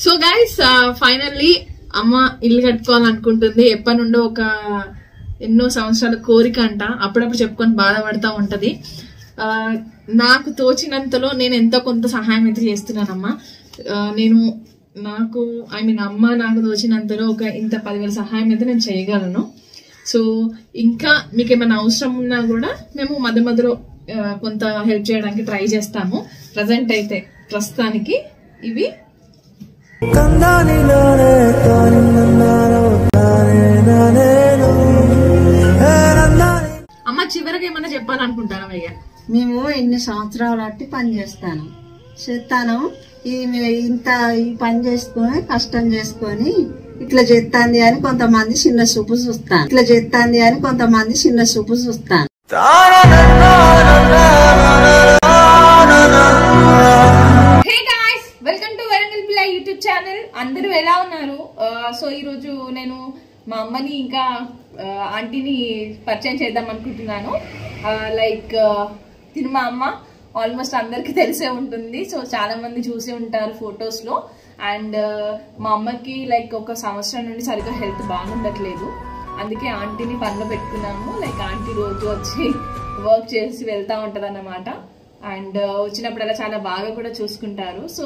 So guys finally అమ్మ ఇల్లు కట్టుకోవాలనుకుంటుంది ఎప్పటి నుండో ఒక ఎన్నో సంవత్సరాల కోరిక అంట అప్పుడప్పుడు చెప్పుకొని బాధపడతా ఉంటది ఆ, నాకు తోచినంతలో నేను ఎంతో కొంత సహాయం అయితే చేస్తున్నానమ్మా ఆ, నేను నాకు ఐ మీన్ అమ్మ నాకు తోచినంతలో ఒక ఇంత పదివేల సహాయం అయితే నేను చేయగలను సో ఇంకా మీకు ఏమైనా అవసరం ఉన్నా కూడా మేము మధ్య మధ్యలో ఆ, కొంత హెల్ప్ చేయడానికి ట్రై చేస్తాము ప్రజెంట్ అయితే ప్రస్తుతానికి ఇవి కందానిలోనే తానిన్నారో తానే నానేను ఏ నందాని అమ్మ చివరికి ఏమైనా చెప్పాలనుకుంటారా అయ్యా మేము ఎన్ని సంవత్సరాలు బట్టి పని చేస్తాను చేస్తాను ఈ మే- ఇంత ఈ పని చేసుకొని కష్టం చేసుకొని ఇట్లా చేస్తాంది అని కొంతమంది చిన్న చూపు చూస్తాను ఇట్లా చేస్తాంది అని కొంతమంది చిన్న చూపు చూస్తాను hey guys welcome to Warangal పిల్ల యూట్యూబ్ ఛానల్ అందరూ ఎలా ఉన్నారు సో ఈ రోజు నేను మా అమ్మని ఇంకా ఆ, ఆంటీని పరిచయం చేద్దాం అనుకుంటున్నాను లైక్ తిను మా అమ్మ ఆల్మోస్ట్ అందరికీ తెలిసే ఉంటుంది సో చాలా మంది చూసి ఉంటారు ఫొటోస్ లో అండ్ మా అమ్మకి లైక్ ఒక సంవత్సరం నుండి సరిగ్గా హెల్త్ బాగుండట్లేదు అందుకే ఆంటీని పనిలో పెట్టుకున్నాము లైక్ ఆంటీ రోజు వచ్చి వర్క్ చేసి వెళ్తా ఉంటది అండ్ వచ్చినప్పుడల్లా చాలా బాగా కూడా చూసుకుంటారు సో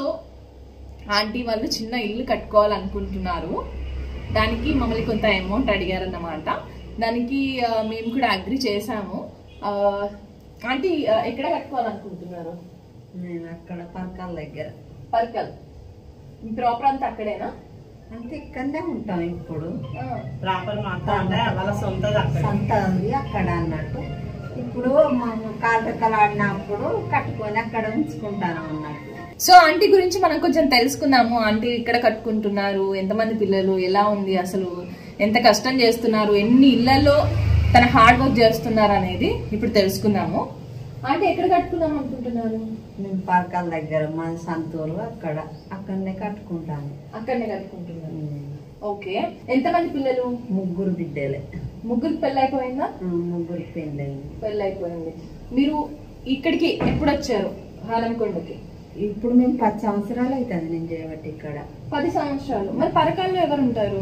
ఆంటీ వాళ్ళు చిన్న ఇల్లు కట్టుకోవాలనుకుంటున్నారు దానికి మమ్మల్ని కొంత అమౌంట్ అడిగారన్నమాట దానికి ఆ, మేము కూడా అగ్రి చేసాము ఆ, ఆంటీ ఆ, ఎక్కడ కట్టుకోవాలనుకుంటున్నారు నేను అక్కడ పరకాల దగ్గర పర్కల్ మీ ప్రాపర్ అంతా అక్కడేనా అంటే ఇక్కడనే ఉంటాం ఇప్పుడు ఆ, ప్రాపర్ మాత్రం అంటే వాళ్ళ సొంతది అక్కడ సంత ఉంది అక్కడ అన్నట్టు ఇప్పుడు మేము కాళ్ళకలు ఆడినప్పుడు కట్టుకొని అక్కడ ఉంచుకుంటాను అన్నట్టు సో ఆంటీ గురించి మనం కొంచెం తెలుసుకుందాము ఆంటీ ఇక్కడ కట్టుకుంటున్నారు ఎంతమంది పిల్లలు ఎలా ఉంది అసలు ఎంత కష్టం చేస్తున్నారు ఎన్ని ఇళ్లలో తన హార్డ్ వర్క్ చేస్తున్నారు అనేది ఇప్పుడు తెలుసుకుందాము ఆంటీ ఎక్కడ కట్టుకుందాం అనుకుంటున్నారు మేము పరకాల దగ్గర మన సంతూరు అక్కడ అక్కడనే కట్టుకుంటాను అక్కడనే కట్టుకుంటున్నారు ఓకే ఎంతమంది పిల్లలు ముగ్గురు బిడ్డలే ముగ్గురికి పెళ్ళి అయిపోయిందా ఆ, ముగ్గురు పెళ్ళయింది పెళ్ళి అయిపోయింది మీరు ఇక్కడికి ఎప్పుడు వచ్చారు హాలంకొండకి ఇప్పుడు మేము పది సంవత్సరాలు అవుతుంది నేను చేయబట్టి ఇక్కడ పది సంవత్సరాలు మరి పరకాల్లో ఎవరు ఉంటారు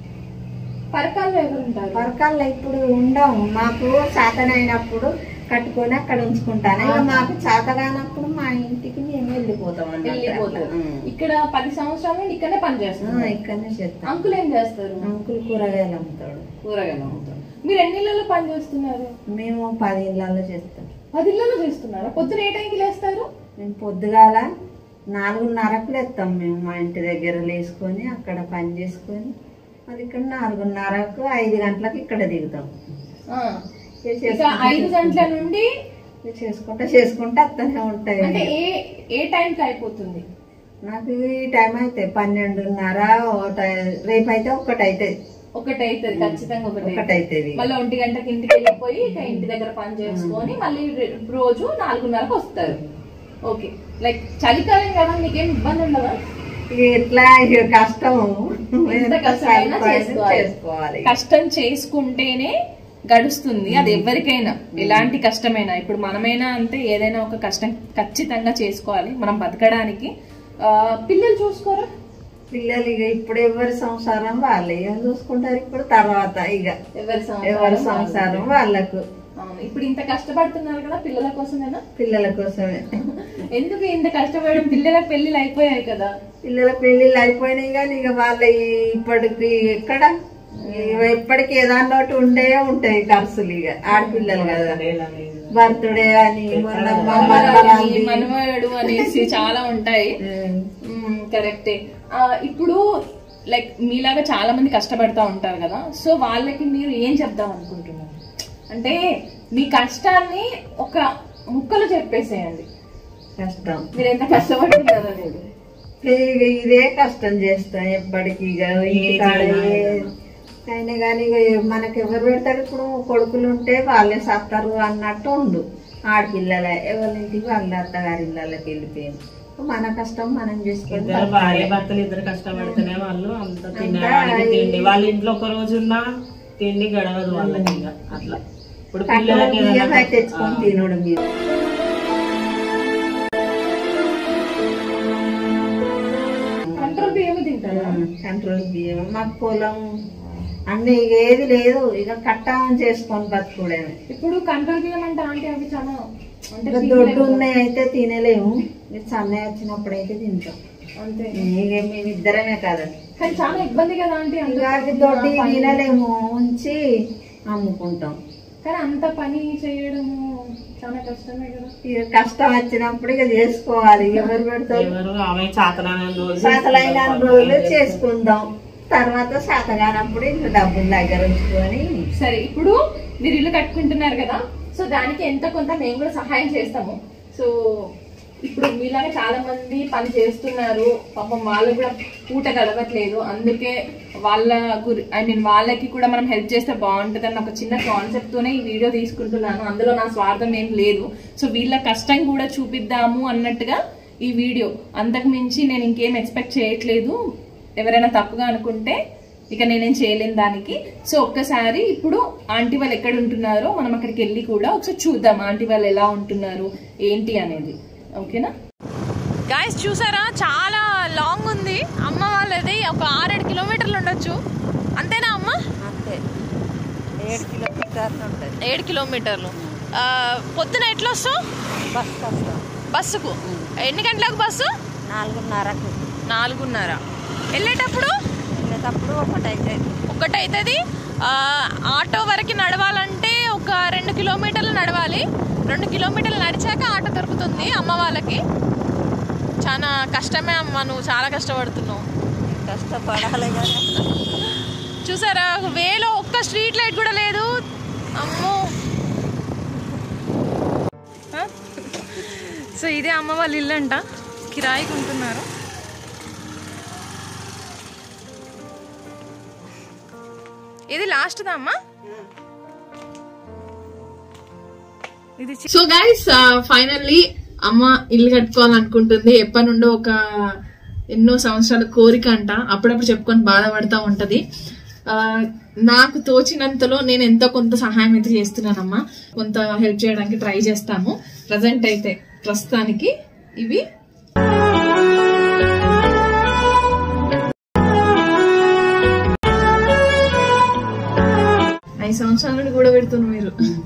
పరకాల్లో ఎవరు ఉంటారు పరకాల్లో ఇప్పుడు ఉండము మాకు చేతనైనప్పుడు కట్టుకొని అక్కడ ఉంచుకుంటాను ఇక మాకు చేతగానప్పుడు మా ఇంటికి మేము వెళ్ళిపోతాం అన్నట్టు. వెళ్ళిపోతారు ఉం. ఇక్కడ పది సంవత్సరాల నుండి ఇక్కడనే పని ఆ, చేస్తున్నారు ఇక్కడనే చేస్తాం అంకుల్ ఏం చేస్తారు అంకుల్ కూరగాయలు అమ్ముతాడు కూరగాయలు అమ్ముతారు మీరు ఎన్ని ఇళ్ళలో పని చేస్తున్నారు మేము పది ఇళ్ళల్లో చేస్తాం పది ఇళ్ళలో చేస్తున్నారా పొద్దున ఏ టైంకి లేస్తారు మేము పొద్దుగాల నాలుగున్నరకు లేస్తాం మేము మా ఇంటి దగ్గర లేసుకొని అక్కడ పని చేసుకొని అది ఇక్కడ నాలుగున్నరకు ఐదు గంటలకు ఇక్కడ దిగుతాం ఆ. ఇక ఇక చేసుకుంటా ఐదు గంటల నుండి ఇక చేసుకుంటా చేసుకుంటా అత్తనే ఉంటాయి అంటే ఏ ఏ టైంకి అయిపోతుంది నాకు ఈ టైం అయితే పన్నెండున్నర ఒకటి- రేపు అయితే ఒకటి అవుతుంది ఒకటి అవుతుంది ఖచ్చితంగా ఒకటి ఒకటి అవుతుంది మళ్ళీ ఒంటి గంటకి ఇంటికి వెళ్ళిపోయి ఇక ఇంటి దగ్గర పని చేసుకొని మళ్ళీ రె- రోజు నాలుగున్నరకు వస్తారు ఓకే లైక్ చలికాలం కదా మీకేం ఇబ్బంది ఉండదా ఇక ఎట్లా ఇక కష్టం ఎంత కష్టమైనా చేసుకోవాలి. చేసుకోవాలి కష్టం చేసుకుంటేనే గడుస్తుంది అది ఎవరికైనా ఎలాంటి కష్టమైనా ఇప్పుడు మనమైనా అంతే ఏదైనా ఒక కష్టం ఖచ్చితంగా చేసుకోవాలి మనం బతకడానికి ఆ, పిల్లలు చూసుకోరా పిల్లలు ఇక ఇప్పుడు ఎవరి సంసారం వాళ్ళే ఏం చూసుకుంటారు ఇప్పుడు తర్వాత ఇక ఎవరి ఎవరి సంసారం సంసారం వాళ్ళకు అవును. ఇప్పుడు ఇంత కష్టపడుతున్నారు కదా పిల్లల కోసమేనా పిల్లల కోసమే ఎందుకు ఇంత కష్టపడడం పిల్లల పెళ్లిళ్ళు అయిపోయాయి కదా పిల్లల పెళ్లిళ్ళు అయిపోయినాయి కానీ ఇక వాళ్ళ ఈ- ఇప్పటికి ఎక్కడ ఇవి ఎప్పటికి ఏదాన్ని ఒకటి ఉండే ఉంటాయి ఖర్చులు ఇక ఆడపిల్లలు కదా బర్త్డే అని మొన్న మా మనవరాలిని, మనవరాలిది. మనవడు అనేసి చాలా ఉంటాయి ఉమ్. మ్మ్, కరెక్టే ఆ, ఇప్పుడు లైక్ మీలాగా చాలా మంది కష్టపడతా ఉంటారు కదా సో వాళ్ళకి మీరు ఏం చెప్దాం అనుకుంటున్నారు అంటే మీ కష్టాన్ని ఒక ముక్కలు చెప్పేసేయండి కష్టం మీరు ఎంత కష్టపడుతున్నారు అనేది ఇక ఇదే కష్టం చేస్తాం ఎప్పటికి ఇక ఇంటికాడ ఏ- అయినా కానీ ఇక మనకి ఎవరు పెడతారు ఇప్పుడు కొడుకులు ఉంటే వాళ్ళే సత్తారు అన్నట్టు ఉండు ఆడపిల్లలే ఎవరి ఇంటికి వాళ్ళ అత్తగారి ఇళ్ళకి వెళ్ళిపోయింది మన కష్టం మనం చేసుకొని ఇద్దరు భార్య భర్తలు ఇద్దరు కష్టపడితేనే వాళ్ళు అంత తినడానికి తిండి వాళ్ళ ఇంట్లో ఒక రోజు ఉన్నా తిండి గడవదు వాళ్ళకి ఇక అట్లా ఇప్పుడు పిల్లలకి బియ్యం ఏదైనా అయితే తెచ్చుకొని తినడం మీరు కంట్రోల్ బియ్యం తింటారా కంట్రోల్ బియ్యం మాకు పొలం అన్ని ఇక ఏది లేదు ఇక కట్టామని చేసుకొని బతుకుడేమే ఇప్పుడు కంట్రోల్ బియ్యం అంటే ఆంటీ అవి చాలా అంటే ఇక దొడ్డు ఉన్నాయి అయితే తినలేము ఇక సన్నయ్య వచ్చినప్పుడు అయితే తింటాం అంతే ఇక మేము ఇద్దరమే కదా కానీ చాలా ఇబ్బంది కదా ఆంటీ అంత ఇక అది దొడ్డి తినలేము ఉంచి అమ్ముకుంటాం కానీ అంత పని చేయడము చాలా కష్టమే కదా ఇక కష్టం వచ్చినప్పుడు ఇక చేసుకోవాలి ఎవరు పెడతారు ఎవరు ఆమె చాతనాన్ని రోజు శాతలైన రోజులు చేసుకుందాం తర్వాత శాతగానప్పుడు ఇంక డబ్బులు దగ్గర ఉంచుకొని సరే ఇప్పుడు మీరు ఇల్లు కట్టుకుంటున్నారు కదా సో దానికి ఎంత కొంత మేము కూడా సహాయం చేస్తాము సో ఇప్పుడు మీలాగా చాలా మంది పని చేస్తున్నారు పాపం వాళ్ళకు కూడా పూట గడవట్లేదు అందుకే వాళ్ళ గురి ఐ మీన్ వాళ్ళకి కూడా మనం హెల్ప్ చేస్తే బాగుంటుంది అన్న ఒక చిన్న కాన్సెప్ట్ తోనే ఈ వీడియో తీసుకుంటున్నాను అందులో నా స్వార్థం ఏం లేదు సో వీళ్ళ కష్టం కూడా చూపిద్దాము అన్నట్టుగా ఈ వీడియో అంతకు మించి నేను ఇంకేం ఎక్స్పెక్ట్ చేయట్లేదు ఎవరైనా తప్పుగా అనుకుంటే ఇక నేనేం చేయలేను దానికి సో ఒక్కసారి ఇప్పుడు ఆంటీ వాళ్ళు ఎక్కడ ఉంటున్నారో మనం అక్కడికి వెళ్ళి కూడా ఒకసారి చూద్దాం ఆంటీ వాళ్ళు ఎలా ఉంటున్నారు ఏంటి అనేది ఓకేనా గాయస్ చూసారా చాలా లాంగ్ ఉంది అమ్మ వాళ్ళది ఒక ఆరేడు కిలోమీటర్లు ఉండొచ్చు అంతేనా అమ్మ అంతే ఏడు కిలోమీటర్లు ఉంటుంది ఏడు కిలోమీటర్లు ఆ, పొద్దున ఎట్లా వస్తావు బస్ కష్టం బస్సుకు ఎన్ని గంటలకు బస్సు నాలుగున్నరకు నాలుగున్నర వెళ్ళేటప్పుడు వెళ్ళేటప్పుడు ఒకటైతే ఒకటైతుంది ఆటో వరకు నడవాలంటే ఒక రెండు కిలోమీటర్లు నడవాలి రెండు కిలోమీటర్లు నడిచాక ఆటో దొరుకుతుంది అమ్మ వాళ్ళకి చాలా కష్టమే అమ్మ నువ్వు చాలా కష్టపడుతున్నావు కష్టపడాలి కదా చూసారా వేలో ఒక్క స్ట్రీట్ లైట్ కూడా లేదు అమ్మో ఆ? సో ఇదే అమ్మ వాళ్ళ ఇల్లు అంట కిరాయికి ఉంటున్నారు ఇది లాస్ట్దా అమ్మా ఇది చి- సో గైస్ ఫైనల్లీ అమ్మ ఇల్లు కట్టుకోవాలనుకుంటుంది ఎప్పటి నుండో ఒక ఎన్నో సంవత్సరాల కోరిక అంట అప్పుడప్పుడు చెప్పుకొని బాధపడతా ఉంటది ఆ, నాకు తోచినంతలో నేను ఎంతో కొంత సహాయం అయితే చేస్తున్నానమ్మా కొంత హెల్ప్ చేయడానికి ట్రై చేస్తాము ప్రజెంట్ అయితే ప్రస్తుతానికి ఇవి ఐదు సంవత్సరాల నుండి కూడా పెడుతున్నారు మీరు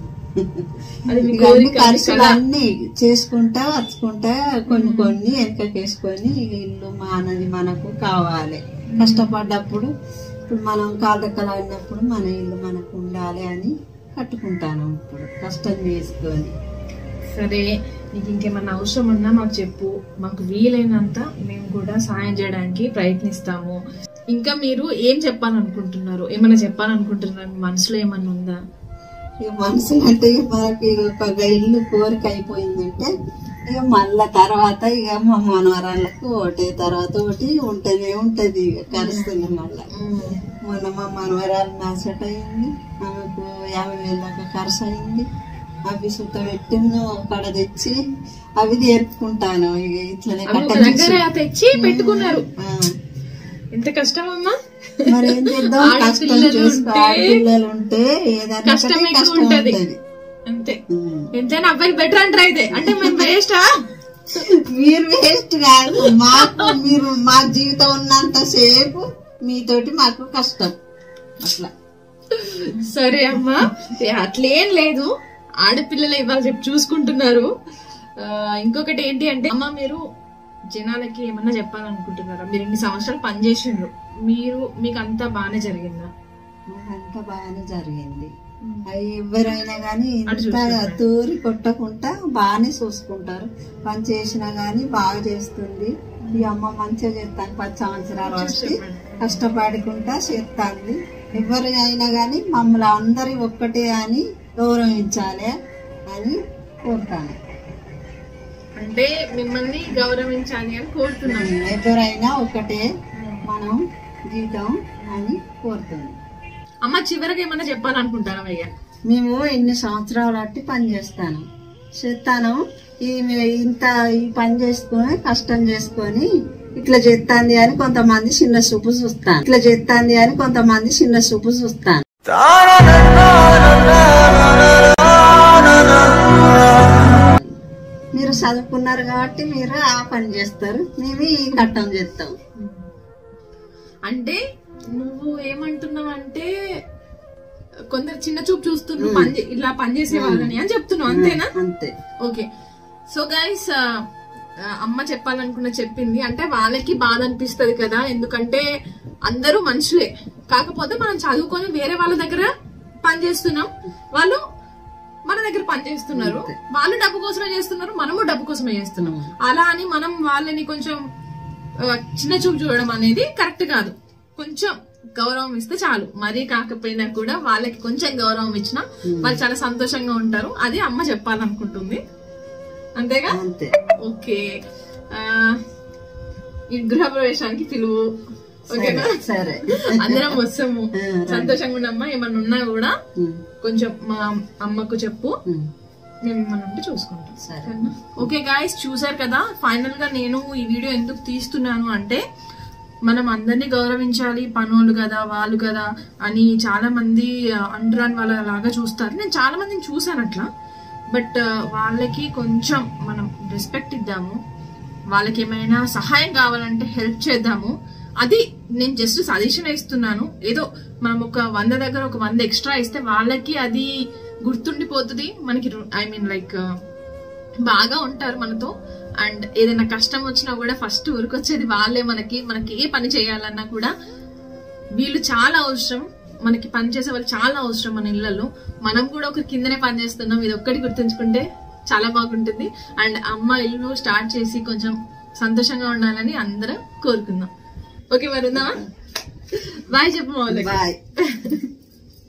అది మీ ఇక అన్ని కోరిక ఖర్చులు కదా. అన్ని చేసుకుంటా వచ్చుకుంటా కొన్ని కొన్ని వెనకకేసుకొని ఇక ఇల్లు మానది మనకు కావాలి కష్టపడ్డప్పుడు ఇప్పుడు మనం కాళ్ళెక్కలు ఆడినప్పుడు మన ఇల్లు మనకు ఉండాలి అని కట్టుకుంటాను ఇప్పుడు కష్టం చేసుకొని సరే నీకు ఇంకేమన్నా అవసరం ఉన్నా మాకు చెప్పు మాకు వీలైనంత మేము కూడా సాయం చేయడానికి ప్రయత్నిస్తాము ఇంకా మీరు ఏం చెప్పాలనుకుంటున్నారు ఏమైనా చెప్పాలనుకుంటున్నారు మీ మనసులో ఏమన్నా ఉందా ఇక మనసులు అంటే ఇక మనకి ఇక ఒక ఇల్లు కోరిక అయిపోయిందంటే ఇక మళ్ళా తర్వాత ఇక మా మనవరాళ్ళకు ఒకటి తర్వాత ఒకటి ఉంటేనే ఉంటది ఇక కలుస్తుంది మళ్ళా మొన్న మా మనవరాలు నాసెట్ అయింది ఆమెకు యాభై వేల దాకా ఖర్చు అయింది అవి సుత పెట్టి అక్కడ తెచ్చి అవి నేర్పుకుంటాను ఇక ఇట్లనే అవి ఒక కట్టనిచ్చి. దగ్గర తెచ్చి పెట్టుకున్నారు ఆ. ఎంత కష్టం అమ్మా మరి ఏం చేద్దాం కష్టం ఆడపిల్లలు చేసుకో ఉంటే ఆడపిల్లలు ఉంటే ఏదైనా కష్టం ఒకటి ఎక్కువ కష్టం ఉంటది. ఉంటది అంతే ఉమ్. ఎంతైనా అబ్బాయికి బెటర్ అంటారు అయితే అంటే మేము వేస్టా మీరు వేస్ట్ కాదు మాకు మీరు మా జీవితం ఉన్నంత సేపు మీతోటి మాకు కష్టం అట్లా సరే అమ్మా ఏ, అట్లేం లేదు ఆడపిల్లలు ఇవాళ రేపు చూసుకుంటున్నారు ఆ, ఇంకొకటి ఏంటి అంటే అమ్మ మీరు జనాలకి ఏమన్నా చెప్పాలనుకుంటున్నారా మీరు ఇన్ని సంవత్సరాలు పనిచేసిండ్రు మీరు మీకు అంతా బాగానే జరిగిందా అంతా బాగానే జరిగింది అవి ఎవరైనా కానీ అటు ఇంత చూసుకుంటారు. తూరి కొట్టకుండా బాగానే చూసుకుంటారు పని చేసినా గానీ బాగా చేస్తుంది ఈ అమ్మ మంచిగా చేస్తాను పది సంవత్సరాలు వచ్చి కష్టపడుకుంటా చేస్తాంది ఎవరు అయినా కానీ మమ్మల్ని అందరి ఒక్కటే అని గౌరవించాలి అని కోరుతాను అంటే మిమ్మల్ని గౌరవించాలి అని కోరుతున్నాను ఎవరైనా ఒకటే మనం జీవితం అని కోరుతుంది అమ్మ చివరికి ఏమన్నా చెప్పాలనుకుంటారా అయ్యా మేము ఎన్ని సంవత్సరాలు అట్టి పని చేస్తాను చేస్తాను ఈ మే- ఇంత ఈ పని చేసుకొని కష్టం చేసుకొని ఇట్లా చేస్తాంది అని కొంతమంది చిన్న చూపు చూస్తాను ఇట్లా చేస్తాంది అని కొంతమంది చిన్న చూపు చూస్తాను మీరు చదువుకున్నారు కాబట్టి మీరు ఆ పని చేస్తారు మేము ఈ కట్టం చేస్తాం అంటే నువ్వు ఏమంటున్నావు అంటే కొందరు చిన్న చూపు చూస్తున్నారు పని చే- ఇలా పనిచేసే వాళ్ళని అని చెప్తున్నావు అంతేనా అంతే ఓకే సో గైస్ అమ్మ చెప్పాలనుకున్న చెప్పింది అంటే వాళ్ళకి బాధ అనిపిస్తది కదా ఎందుకంటే అందరూ మనుషులే కాకపోతే మనం చదువుకొని వేరే వాళ్ళ దగ్గర పని చేస్తున్నాం వాళ్ళు మన దగ్గర పని చేస్తున్నారు వాళ్ళు డబ్బు కోసమే చేస్తున్నారు మనము డబ్బు కోసమే చేస్తున్నాం అలా అని మనం వాళ్ళని కొంచెం ఆ, చిన్న చూపు చూడడం అనేది కరెక్ట్ కాదు కొంచెం గౌరవం ఇస్తే చాలు మరీ కాకపోయినా కూడా వాళ్ళకి కొంచెం గౌరవం ఇచ్చినా వాళ్ళు చాలా సంతోషంగా ఉంటారు అది అమ్మ చెప్పాలనుకుంటుంది అంతేగా అంతే ఓకే ఆ, ఈ గృహ ప్రవేశానికి పిలువు ఓకేనా సరే అందరం వస్తాము సంతోషంగా ఉన్నమ్మా ఏమన్నా ఉన్నా కూడా ఉమ్, కొంచెం మా అమ్మకు చెప్పు ఉమ్, మేము మన ఉంటే చూసుకుంటాం సరే ఓకే గాయస్ చూసారు కదా ఫైనల్ గా నేను ఈ వీడియో ఎందుకు తీస్తున్నాను అంటే మనం అందరినీ గౌరవించాలి పనులు కదా వాళ్ళు కదా అని చాలా మంది ఆ, అంటరాని వాళ్ళ లాగా చూస్తారు నేను చాలా మందిని చూసాను అట్లా బట్ వాళ్ళకి కొంచెం మనం రెస్పెక్ట్ ఇద్దాము వాళ్ళకి ఏమైనా సహాయం కావాలంటే హెల్ప్ చేద్దాము అది నేను జస్ట్ సజెషన్ ఇస్తున్నాను ఏదో మనం ఒక వంద దగ్గర ఒక వంద ఎక్స్ట్రా ఇస్తే వాళ్ళకి అది గుర్తుండిపోతుంది మనకి ఐ మీన్ లైక్ బాగా ఉంటారు మనతో అండ్ ఏదైనా కష్టం వచ్చినా కూడా ఫస్ట్ ఊరికొచ్చేది వాళ్ళే మనకి మనకి ఏ పని చేయాలన్నా కూడా వీళ్ళు చాలా అవసరం మనకి పని చేసే వాళ్ళు చాలా అవసరం మన ఇళ్లలో మనం కూడా ఒక కిందనే పని చేస్తున్నాం ఇది ఒక్కటి గుర్తుంచుకుంటే చాలా బాగుంటుంది అండ్ అమ్మ ఇల్లు స్టార్ట్ చేసి కొంచెం సంతోషంగా ఉండాలని అందరం కోరుకుందాం ఓకే మరి ఉందామా బాయ్ చెప్పు మా వాళ్ళకి బాయ్